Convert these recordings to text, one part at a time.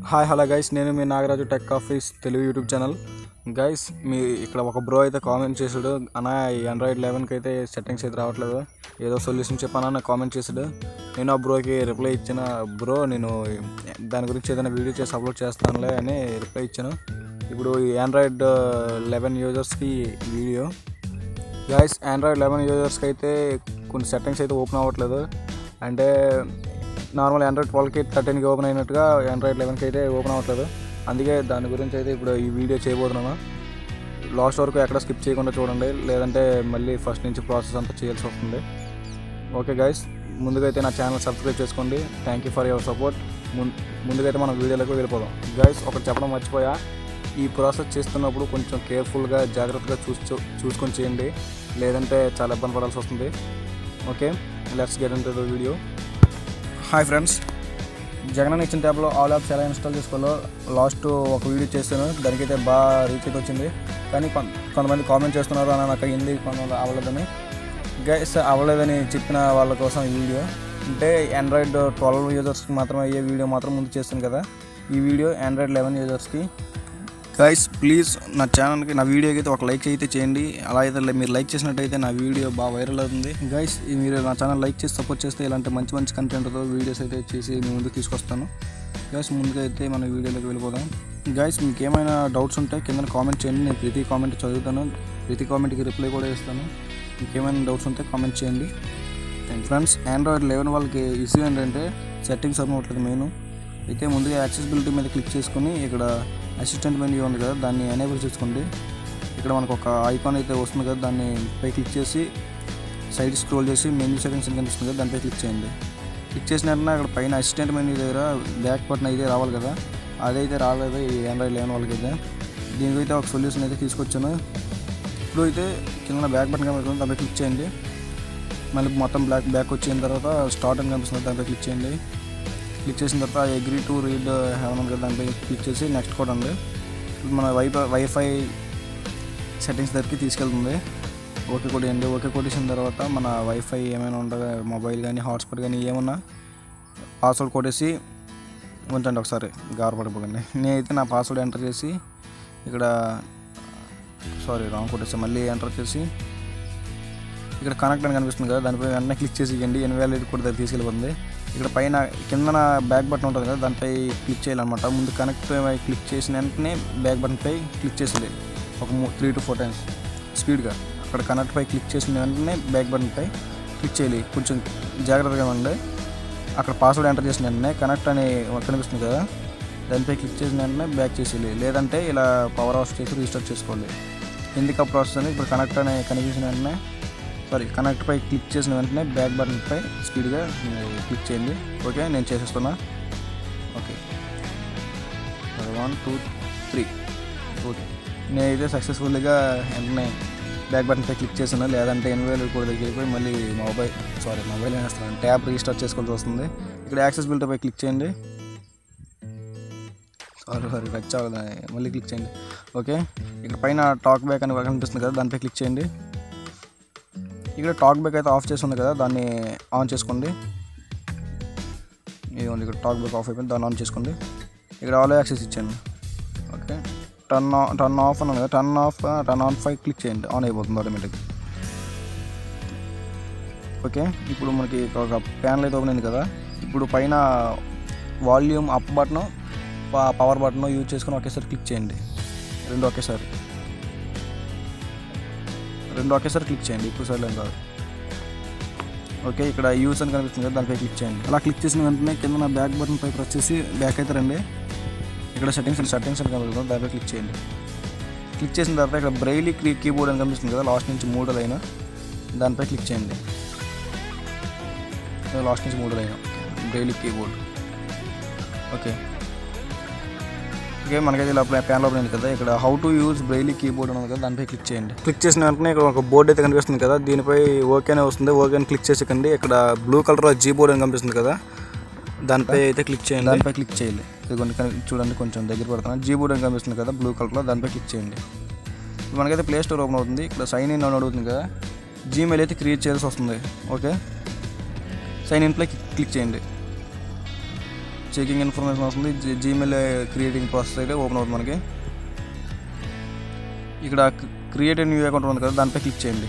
hi hello guys నేను మీ Nagaraju tech office Telugu YouTube channel guys మీ ఇక్కడ ఒక బ్రో అయితే కామెంట్ చేసాడు అన్న ఈ ఆండ్రాయిడ్ లెవెన్కి అయితే సెట్టింగ్స్ అయితే రావట్లేదు ఏదో సొల్యూషన్ చెప్పానా నాకు కామెంట్ చేసాడు నేను ఆ బ్రోకి రిప్లై ఇచ్చిన బ్రో నేను దాని గురించి ఏదైనా వీడియో చేసి అప్లోడ్ చేస్తానులే అని రిప్లై ఇచ్చాను ఇప్పుడు ఈ ఆండ్రాయిడ్ లెవెన్ యూజర్స్కి వీడియో గైస్ ఆండ్రాయిడ్ లెవెన్ యూజర్స్కి అయితే కొన్ని సెట్టింగ్స్ అయితే ఓపెన్ అవ్వట్లేదు అంటే నార్మల్ ఆండ్రాయిడ్ ట్వెల్వ్కి థర్టీన్కి ఓపెన్ అయినట్టుగా ఆండ్రాయిడ్ లెవెన్కి అయితే ఓపెన్ అవ్వట్లేదు అందుకే దాని గురించి అయితే ఇప్పుడు ఈ వీడియో చేయబోతున్నాను లాస్ట్ వరకు ఎక్కడ స్కిప్ చేయకుండా చూడండి లేదంటే మళ్ళీ ఫస్ట్ నుంచి ప్రాసెస్ అంతా చేయాల్సి వస్తుంది ఓకే గైస్ ముందుగా అయితే నా ఛానల్ సబ్స్క్రైబ్ చేసుకోండి thank you for your support ముందుగా అయితే మనం వీడియోలోకి వెళ్ళిపోదాం గైస్ ఒకటి చెప్పడం మర్చిపోయా ఈ ప్రాసెస్ చేస్తున్నప్పుడు కొంచెం కేర్ఫుల్గా జాగ్రత్తగా చూసు చూసుకొని చేయండి లేదంటే చాలా ఇబ్బంది పడాల్సి వస్తుంది okay let's get into the video hi friends Jagan ఇచ్చిన ట్యాబ్లో ఆల్ యాప్స్ ఎలా ఇన్స్టాల్ చేసుకోవాలో లాస్ట్ ఒక వీడియో చేశాను దానికైతే బాగా రీచ్ అయితే వచ్చింది కానీ కొన్- కొంతమంది కామెంట్ చేస్తున్నారు అన్న నాకు అయింది కొంతమంది అవ్వలేదని గైస్ అవ్వలేదని చెప్పిన వాళ్ళ కోసం ఈ వీడియో అంటే ఆండ్రాయిడ్ ట్వెల్వ్ యూజర్స్కి మాత్రమే అయ్యే వీడియో మాత్రం ముందు చేస్తాను కదా ఈ వీడియో ఆండ్రాయిడ్ లెవెన్ యూజర్స్కి గైస్ ప్లీజ్ నా ఛానల్కి నా వీడియోకి అయితే ఒక లైక్ అయితే చేయండి అలా అయితే లై- మీరు లైక్ చేసినట్టయితే నా వీడియో బాగా వైరల్ అవుతుంది గైస్ మీరు నా ఛానల్ లైక్ చేసి సపోర్ట్ చేస్తే ఇలాంటి మంచి మంచి కంటెంట్తో వీడియోస్ అయితే చేసి మీ ముందుకు తీసుకొస్తాను గైస్ ముందుగా అయితే మన వీడియోలోకి వెళ్ళిపోదాం గైస్ మీకు ఏమైనా డౌట్స్ ఉంటే కింద కామెంట్ చేయండి నేను ప్రతి కామెంట్ చదువుతాను ప్రతి కామెంట్కి రిప్లై కూడా ఇస్తాను మీకు ఏమైనా డౌట్స్ ఉంటే కామెంట్ చేయండి ఫ్రెండ్స్ ఆండ్రాయిడ్ లెవెన్ వాళ్ళకి ఇష్యూ ఏంటంటే సెట్టింగ్స్ అవ్వట్లేదు మెయిన్ అయితే ముందుగా యాక్సెసిబిలిటీ మీద క్లిక్ చేసుకుని ఇక్కడ అసిస్టెంట్ మెనూ ఉంది కదా దాన్ని ఎనేబుల్ చేసుకోండి ఇక్కడ మనకు ఒక ఐకాన్ అయితే వస్తుంది కదా దాన్ని పై క్లిక్ చేసి సైడ్ స్క్రోల్ చేసి మెనూ సెట్టింగ్స్ అని కనిపిస్తుంది కదా దానిపై క్లిక్ చేయండి క్లిక్ చేసిన వెంటనే అక్కడ పైన అసిస్టెంట్ మెనూ దగ్గర బ్యాక్ బటన్ అయితే రావాలి కదా అదైతే రాలేదు ఈ ఆండ్రాయిడ్ లెవెన్ వాళ్ళకి అయితే దీనికైతే ఒక సొల్యూషన్ అయితే తీసుకొచ్చాను ఇప్పుడు అయితే కింద బ్యాక్ బటన్ కనిపిస్తుంది దానిపై క్లిక్ చేయండి మళ్ళీ మొత్తం బ్లాక్ బ్యాక్ వచ్చిన తర్వాత స్టార్ట్ అని కనిపిస్తుంది దానిపై క్లిక్ చేయండి క్లిక్ చేసిన తర్వాత అగ్రీ టు రీడ్ హెవెన్ ఉంది కదా దానిపై క్లిక్ చేసి నెక్స్ట్ కోడ్ అండి ఇప్పుడు మన వైఫై వైఫై సెట్టింగ్స్ దగ్గరికి తీసుకెళ్తుంది ఓకే కొట్టేయండి ఓకే కొట్టేసిన తర్వాత మన వైఫై ఏమైనా ఉండగా మొబైల్ కానీ హాట్స్పాట్ కానీ ఏమన్నా పాస్వర్డ్ కొట్టేసి ఉంచండి ఒకసారి గారపడిపోకండి నేనైతే నా పాస్వర్డ్ ఎంటర్ చేసి ఇక్కడ సారీ రాంగ్ కొట్టేసి మళ్ళీ ఎంటర్ చేసి ఇక్కడ కనెక్ట్ అని కనిపిస్తుంది కదా దానిపై వెంటనే క్లిక్ చేసి ఇవ్వండి ఇన్వాలిడ్ కూడా దగ్గర తీసుకెళ్ళిపోతుంది ఇక్కడ పైన కిందన బ్యాక్ బటన్ ఉంటుంది కదా దానిపై క్లిక్ చేయాలన్నమాట ముందు కనెక్ట్ పై క్లిక్ చేసిన వెంటనే బ్యాక్ బటన్పై క్లిక్ చేసేది ఒక త్రీ టు ఫోర్ టైమ్స్ స్పీడ్గా అక్కడ కనెక్ట్ పై క్లిక్ చేసిన వెంటనే బ్యాక్ బటన్పై క్లిక్ చేయాలి కొంచెం జాగ్రత్తగా ఉండి అక్కడ పాస్వర్డ్ ఎంటర్ చేసిన వెంటనే కనెక్ట్ అని కనిపిస్తుంది కదా దానిపై క్లిక్ చేసిన వెంటనే బ్యాక్ చేసేయాలి లేదంటే ఇలా పవర్ ఆఫ్ చేసి రీస్టార్ట్ చేసుకోవాలి ఎందుకు ఆ ప్రాసెస్ అని ఇప్పుడు కనెక్ట్ అని కనిపించిన వెంటనే సారీ కనెక్ట్ పై క్లిక్ చేసిన వెంటనే బ్యాక్ బటన్ పై స్పీడ్గా క్లిక్ చేయండి ఓకే నేను చేసేస్తున్నా okay one two three okay నేనైతే సక్సెస్ఫుల్గా వెంటనే బ్యాక్ బటన్ పై క్లిక్ చేసాను లేదంటే ఎన్వేల్ కూడా దగ్గరికి వెళ్ళిపోయి మళ్ళీ మొబైల్ సారీ మొబైల్ వేస్తాను ట్యాబ్ రీస్టార్ట్ చేసుకోవాల్సి వస్తుంది ఇక్కడ యాక్సెసిబిలిటీ పై క్లిక్ చేయండి సారీ సారీ టచ్ అవ్వదు మళ్ళీ క్లిక్ చేయండి ఓకే ఇక్కడ పైన టాక్ బ్యాక్ అని కనిపిస్తుంది కదా దానిపై క్లిక్ చేయండి ఇక్కడ టాక్ బ్యాక్ అయితే ఆఫ్ చేసి ఉంది కదా దాన్ని ఆన్ చేసుకోండి ఇదిగోండి ఇక్కడ టాక్ బ్యాక్ ఆఫ్ అయిపోయింది దాన్ని ఆన్ చేసుకోండి ఇక్కడ ఆల్ యాక్సెస్ ఇచ్చాను okay turn on turn off అని ఉంది కదా turn off turn on five click చేయండి ఆన్ అయిపోతుంది ఆటోమేటిక్ ఓకే ఇప్పుడు మనకి ఒక ప్యానల్ అయితే ఓపెన్ అయింది కదా ఇప్పుడు పైన volume up button power button use చేసుకొని ఒకేసారి క్లిక్ చేయండి రెండు ఒకేసారి రెండు ఒకేసారి క్లిక్ చేయండి ఇప్పుడు సైడ్ కాదు ఓకే ఇక్కడ యూస్ అని కనిపిస్తుంది కదా దానిపై క్లిక్ చేయండి అలా క్లిక్ చేసిన వెంటనే కింద నా బ్యాక్ బటన్ పై ప్రెస్ చేసి బ్యాక్ అయితే రండి ఇక్కడ సెట్టింగ్స్ సెట్టింగ్స్ అని కనిపిస్తుంది దానిపై క్లిక్ చేయండి క్లిక్ చేసిన తర్వాత ఇక్కడ బ్రైలీ కీ కీబోర్డ్ అని కనిపిస్తుంది కదా లాస్ట్ నుంచి మూడో లైన్ దానిపై క్లిక్ చేయండి లాస్ట్ నుంచి మూడో line braille keyboard okay okay మనకైతే ఇలా ప్యాన్ ఓపెన్ అయింది కదా ఇక్కడ how to use braille keyboard ఉంది కదా దానిపై క్లిక్ చేయండి క్లిక్ చేసిన వెంటనే ఇక్కడ ఒక బోర్డు అయితే కనిపిస్తుంది కదా దీనిపై ఓకే అనే వస్తుంది ఓకే అని క్లిక్ చేసేకండి ఇక్కడ బ్లూ కలర్ జీ బోర్డ్ అని కనిపిస్తుంది కదా దానిపై అయితే క్లిక్ చేయండి దానిపై క్లిక్ చేయాలి ఇదిగోండి కని- చూడండి కొంచెం దగ్గర పడుతున్నాను జీ బోర్డ్ అని కనిపిస్తుంది కదా బ్లూ కలర్లో దానిపై క్లిక్ చేయండి ఇప్పుడు మనకైతే ప్లే స్టోర్ ఓపెన్ అవుతుంది ఇక్కడ సైన్ ఇన్ అని అడుగుతుంది కదా జీమెయిల్ అయితే క్రియేట్ చేయాల్సి వస్తుంది ఓకే సైన్ ఇన్ ప్లై క్లిక్ చేయండి చెకింగ్ ఇన్ఫర్మేషన్ వస్తుంది జీమెయిల్ క్రియేటింగ్ ప్రాసెస్ అయితే ఓపెన్ అవుతుంది మనకి ఇక్కడ క్రియేట్ న్యూ అకౌంట్ ఉంది కదా దానిపై క్లిక్ చేయండి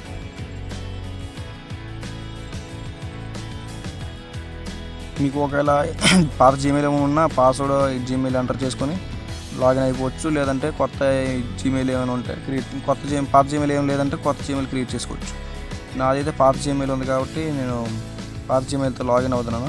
మీకు ఒకవేళ పాత జీమెయిల్ ఏమైనా ఉన్నా పాస్వర్డ్ జీమెయిల్ ఎంటర్ చేసుకొని లాగిన్ అయిపోవచ్చు లేదంటే కొత్త జీమెయిల్ ఏమైనా ఉంటే క్రియేట్ కొత్త జీ పాత జీమెయిల్ ఏం లేదంటే కొత్త జీమెయిల్ క్రియేట్ చేసుకోవచ్చు నాదైతే పాత జీమెయిల్ ఉంది కాబట్టి నేను పాత జీమెయిల్తో లాగిన్ అవుతున్నాను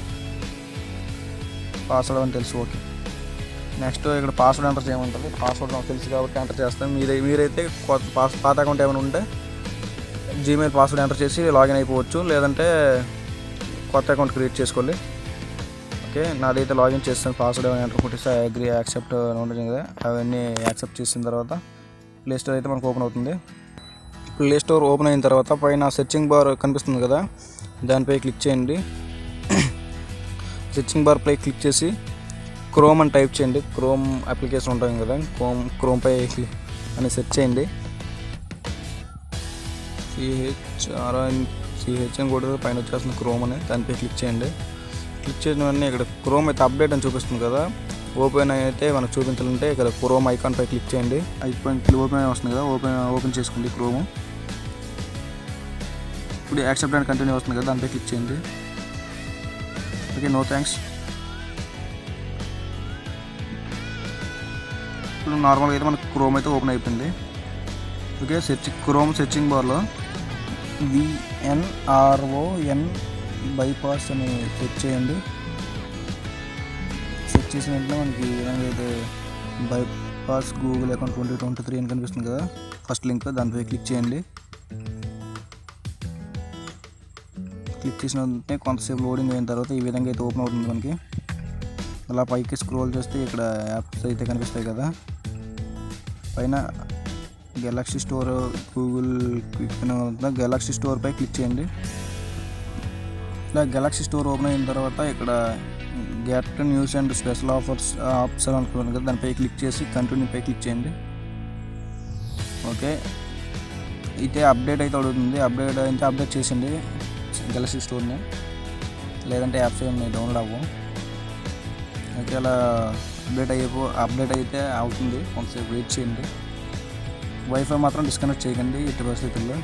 పాస్వర్డ్ అని తెలుసు ఓకే నెక్స్ట్ ఇక్కడ పాస్వర్డ్ ఎంటర్ చేయమంటుంది పాస్వర్డ్ నాకు తెలుసు కాబట్టి ఎంటర్ చేస్తాను మీరే మీరైతే కొత్త పాస్ పాత అకౌంట్ ఏమైనా ఉంటే జీమెయిల్ పాస్వర్డ్ ఎంటర్ చేసి లాగిన్ అయిపోవచ్చు లేదంటే కొత్త అకౌంట్ క్రియేట్ చేసుకోవాలి ఓకే నాదైతే లాగిన్ చేస్తాను పాస్వర్డ్ ఏమైనా ఎంటర్ కొట్టేసి అగ్రీ యాక్సెప్ట్ అని ఉంటుంది కదా అవన్నీ యాక్సెప్ట్ చేసిన తర్వాత ప్లే స్టోర్ అయితే మనకు ఓపెన్ అవుతుంది ప్లే స్టోర్ ఓపెన్ అయిన తర్వాత పైన సెర్చింగ్ బార్ కనిపిస్తుంది కదా దానిపై క్లిక్ చేయండి సెర్చింగ్ బార్ పై క్లిక్ చేసి క్రోమ్ అని టైప్ చేయండి క్రోమ్ అప్లికేషన్ ఉంటుంది కదా క్రోమ్ క్రోమ్పై అని సెర్చ్ చేయండి సిహెచ్ఆర్ఎన్ సిహెచ్ అని కూడా పైన వచ్చేస్తుంది క్రోమ్ అని దానిపై క్లిక్ చేయండి క్లిక్ చేసిన వెంటనే ఇక్కడ క్రోమ్ అయితే అప్డేట్ అని చూపిస్తుంది కదా ఓపెన్ అయితే మనకు చూపించాలంటే ఇక్కడ క్రోమ్ ఐకాన్ పై క్లిక్ చేయండి ఐకాన్ ఓపెన్ అయి వస్తుంది కదా ఓపెన్ ఓపెన్ చేసుకోండి క్రోమ్ ఇప్పుడు యాక్సెప్ట్ అండ్ కంటిన్యూ వస్తుంది కదా దానిపై క్లిక్ చేయండి ఓకే నో థ్యాంక్స్ ఇప్పుడు నార్మల్గా అయితే మనకు క్రోమ్ అయితే ఓపెన్ అయిపోయింది ఓకే సెర్చ్ క్రోమ్ సెర్చింగ్ బార్లో విఎన్ఆర్ఓఎన్ బైపాస్ అని సెర్చ్ చేయండి సెర్చ్ చేసిన వెంటనే మనకి ఈ విధంగా అయితే bypass Google account twenty twenty three అని కనిపిస్తుంది కదా ఫస్ట్ లింక్ దానిపై క్లిక్ చేయండి క్లిక్ చేసిన వెంటనే కొంతసేపు లోడింగ్ అయిన తర్వాత ఈ విధంగా అయితే ఓపెన్ అవుతుంది మనకి అలా పైకి స్క్రోల్ చేస్తే ఇక్కడ యాప్స్ అయితే కనిపిస్తాయి కదా పైన Galaxy Store Google quick Galaxy Store పై క్లిక్ చేయండి ఇలా గెలాక్సీ స్టోర్ ఓపెన్ అయిన తర్వాత ఇక్కడ get news and special offers option అనుకున్నాను కదా దానిపై క్లిక్ చేసి కంటిన్యూ పై క్లిక్ చేయండి ఓకే అయితే అప్డేట్ అయితే అడుగుతుంది అప్డేట్ అయితే అప్డేట్ చేసింది గెలాక్సీ స్టోర్ని లేదంటే యాప్స్ ఏమి డౌన్లోడ్ అవ్వవు ఓకే అలా అప్డేట్ అయిపో అప్డేట్ అయితే అవుతుంది కొంతసేపు వెయిట్ చేయండి వైఫై మాత్రం డిస్కనెక్ట్ చేయకండి ఎట్టి పరిస్థితుల్లో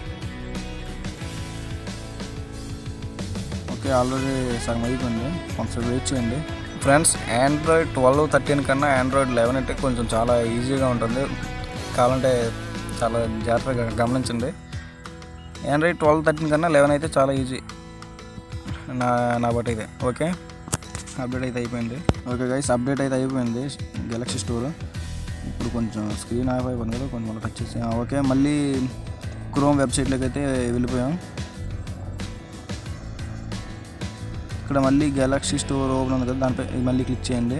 ఓకే ఆల్రెడీ సగం అయిపోయింది కొంచెం వెయిట్ చేయండి ఫ్రెండ్స్ ఆండ్రాయిడ్ ట్వెల్వ్ థర్టీన్ కన్నా ఆండ్రాయిడ్ లెవెన్ అంటే కొంచెం చాలా ఈజీగా ఉంటుంది కావాలంటే చాలా జాగ్రత్తగా గమనించండి ఆండ్రాయిడ్ ట్వెల్వ్ థర్టీన్ కన్నా లెవెన్ అయితే చాలా ఈజీ నా నా బట్టి అయితే ఓకే అప్డేట్ అయితే అయిపోయింది ఓకే గైస్ అప్డేట్ అయితే అయిపోయింది గెలాక్సీ స్టోర్ ఇప్పుడు కొంచెం స్క్రీన్ ఆఫ్ అయిపోయింది కదా కొంచెం టచ్ చేసి ఆ, ఓకే మళ్ళీ క్రోమ్ వెబ్సైట్లోకి అయితే వెళ్ళిపోయాం ఇక్కడ మళ్ళీ గెలాక్సీ స్టోర్ ఓపెన్ ఉంది కదా దానిపై మళ్ళీ క్లిక్ చేయండి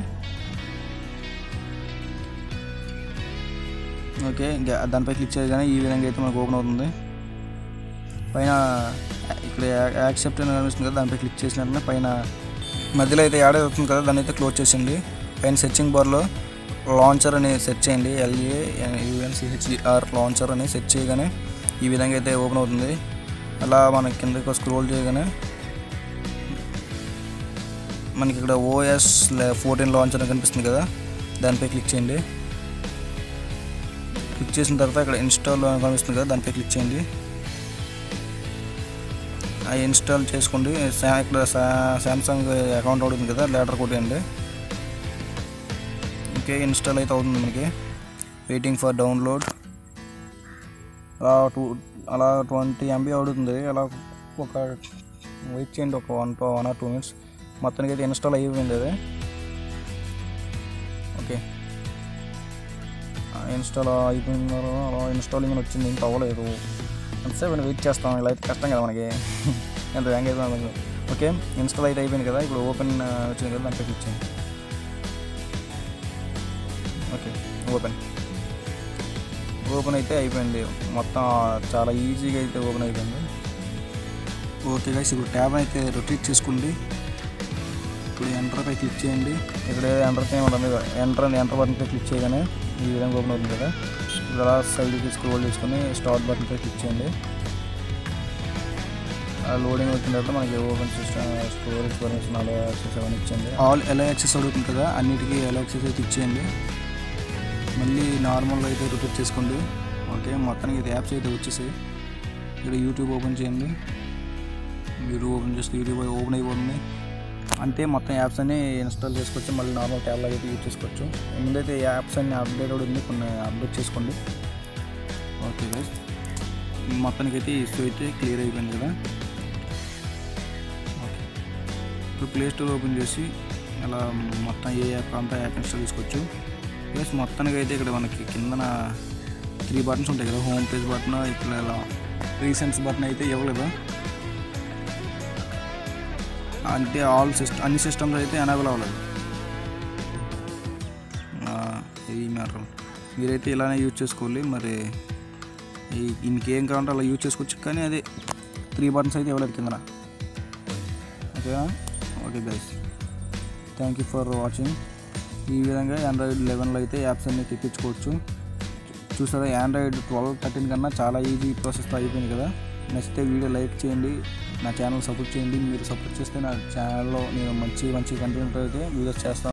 ఓకే గ- దానిపై క్లిక్ చేయగానే ఈ విధంగా అయితే మనకు ఓపెన్ అవుతుంది పైన ఇక్కడ యా- యాక్సెప్ట్ అని కనిపిస్తుంది కదా దానిపై క్లిక్ చేసిన వెంటనే పైన మధ్యలో అయితే యాడ్ అవుతుంది కదా దాన్ని అయితే క్లోజ్ చేసింది పైన సెర్చింగ్ బార్లో లాంచర్ అని సెర్చ్ చేయండి ఎల్ఏ యుఎన్సిహెచ్ఈఆర్ లాంచర్ అని సెర్చ్ చేయగానే ఈ విధంగా అయితే ఓపెన్ అవుతుంది అలా మన కిందకి స్క్రోల్ చేయగానే మనకి ఇక్కడ ఓఎస్ ఫోర్టీన్ లాంచర్ అని కనిపిస్తుంది కదా దానిపై క్లిక్ చేయండి క్లిక్ చేసిన తర్వాత ఇక్కడ ఇన్స్టాల్ అని కనిపిస్తుంది కదా దానిపై క్లిక్ చేయండి ఆ ఇన్స్టాల్ చేసుకోండి సా- ఇక్కడ సా- సామ్సంగ్ అకౌంట్ అవుతుంది కదా లెటర్ కొట్టేయండి ఓకే ఇన్స్టాల్ అయితే అవుతుంది మనకి వెయిటింగ్ ఫర్ డౌన్లోడ్ అలా టూ అలా ట్వంటీ ఎంబీ అవుతుంది అలా ఒక వెయిట్ చేయండి ఒక one two one or two minutes మొత్తానికి అయితే ఇన్స్టాల్ అయిపోయింది అది ఓకే ఇన్స్టాల్ అయిపోయిన తర్వాత అలా ఇన్స్టాలింగ్ అని వచ్చింది ఇంకా అవ్వలేదు ఎంతసేపు అని వెయిట్ చేస్తాం ఇలా అయితే కష్టం కదా మనకి ఎంత హ్యాంగ్ అయిపోయింది ఓకే ఇన్స్టాల్ అయితే అయిపోయింది కదా ఇప్పుడు ఓపెన్ వచ్చింది కదా దాంట్లో క్లిక్ చేయండి ఓకే ఓపెన్ ఓపెన్ అయితే అయిపోయింది మొత్తం చాలా ఈజీగా అయితే ఓపెన్ అయిపోయింది ఓకే గైస్ ఇప్పుడు ట్యాబ్ అయితే రొటేట్ చేసుకోండి ఇప్పుడు ఎంటర్ పై క్లిక్ చేయండి ఇక్కడ ఎంటర్ పై ఉంటుంది ఎంటర్ ఎంటర్ బటన్ పై క్లిక్ చేయగానే ఈ విధంగా ఓపెన్ అవుతుంది కదా ఇప్పుడు అలా సైడ్కి స్క్రోల్ చేసుకొని స్టార్ట్ బటన్ పై క్లిక్ చేయండి లోడింగ్ వచ్చిన తర్వాత మనకి ఓపెన్ సిస్టమ్ స్టోరేజ్ పర్మిషన్ అలా యాక్సెస్ అవన్నీ ఇచ్చింది ఆల్ ఎలా యాక్సెస్ అడుగుతుంది కదా అన్నిటికీ ఎలా యాక్సెస్ అయితే ఇచ్చేయండి మళ్ళీ నార్మల్గా అయితే రిపీట్ చేసుకోండి ఓకే మొత్తానికి అయితే యాప్స్ అయితే వచ్చేసాయి ఇక్కడ యూట్యూబ్ ఓపెన్ చేయండి యూట్యూబ్ ఓపెన్ చేస్తే యూట్యూబ్ ఓపెన్ అయిపోతుంది అంతే మొత్తం యాప్స్ అన్ని ఇన్స్టాల్ చేసుకోవచ్చు మళ్ళీ నార్మల్ ట్యాబ్లో అయితే యూజ్ చేసుకోవచ్చు ముందైతే యాప్స్ అన్ని అప్డేట్ కూడా ఉంది కొన్ని అప్డేట్ చేసుకోండి ఓకే గైస్ మొత్తానికి అయితే ఇష్యూ అయితే క్లియర్ అయిపోయింది కదా ఓకే ఇప్పుడు ప్లే స్టోర్ ఓపెన్ చేసి ఇలా మొత్తం ఏ యాప్ అంతా యాప్ ఇన్స్టాల్ చేసుకోవచ్చు ప్లస్ మొత్తానికి అయితే ఇక్కడ మనకి కిందన త్రీ బటన్స్ ఉంటాయి కదా హోమ్ పేజ్ బటన్ ఇక్కడ ఇలా రీసెంట్స్ బటన్ అయితే ఇవ్వలేదు అంటే ఆల్ సిస్టమ్ అన్ని సిస్టమ్స్ అయితే ఎనేబుల్ అవ్వలేదు ఆ, ఇది మ్యాటర్ మీరైతే ఇలానే యూజ్ చేసుకోవాలి మరి ఈ- ఇంకేం కావాలంటే అలా యూజ్ చేసుకోవచ్చు కానీ అదే త్రీ బటన్స్ అయితే ఇవ్వలేదు కిందన ఓకేనా okay guys thank you for watching ఈ విధంగా ఆండ్రాయిడ్ లెవెన్లో అయితే యాప్స్ అన్ని తెప్పించుకోవచ్చు చూసారా ఆండ్రాయిడ్ ట్వెల్వ్ థర్టీన్ కన్నా చాలా ఈజీ ప్రాసెస్తో అయిపోయింది కదా నచ్చితే వీడియో లైక్ చేయండి నా ఛానల్ సపోర్ట్ చేయండి మీరు సపోర్ట్ చేస్తే నా ఛానల్లో నేను మంచి మంచి కంటెంట్ అయితే వీడియోస్ చేస్తాను